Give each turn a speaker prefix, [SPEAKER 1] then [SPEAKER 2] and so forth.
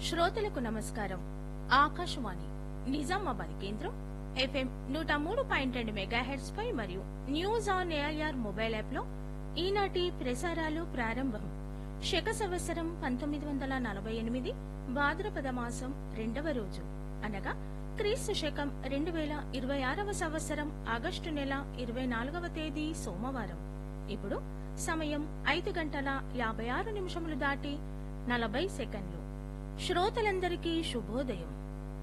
[SPEAKER 1] శ్రోతలకు నమస్కారం ఆకాశవాణి నిజామాబాద్ కేంద్రం ఎఫ్ఎం నూట మూడు పాయింట్ రెండు మెగాహెడ్స్ పై మరియు news on AIR mobile app లో ఈనాటి ప్రసారాలు ప్రారంభం శక సంవత్సరం పంతొమ్మిది వందల నలభై ఎనిమిది భాద్రపద మాసం రెండవ రోజు అనగా క్రీస్తు శకం రెండు వేల ఇరవై ఆరవ సంవత్సరం ఆగస్టు నెల ఇరవై నాలుగవ తేదీ సోమవారం ఇప్పుడు సమయం ఐదు గంటల యాభై ఆరు నిమిషములు దాటి నలభై సెకండ్లు శ్రోతలందరికీ శుభోదయం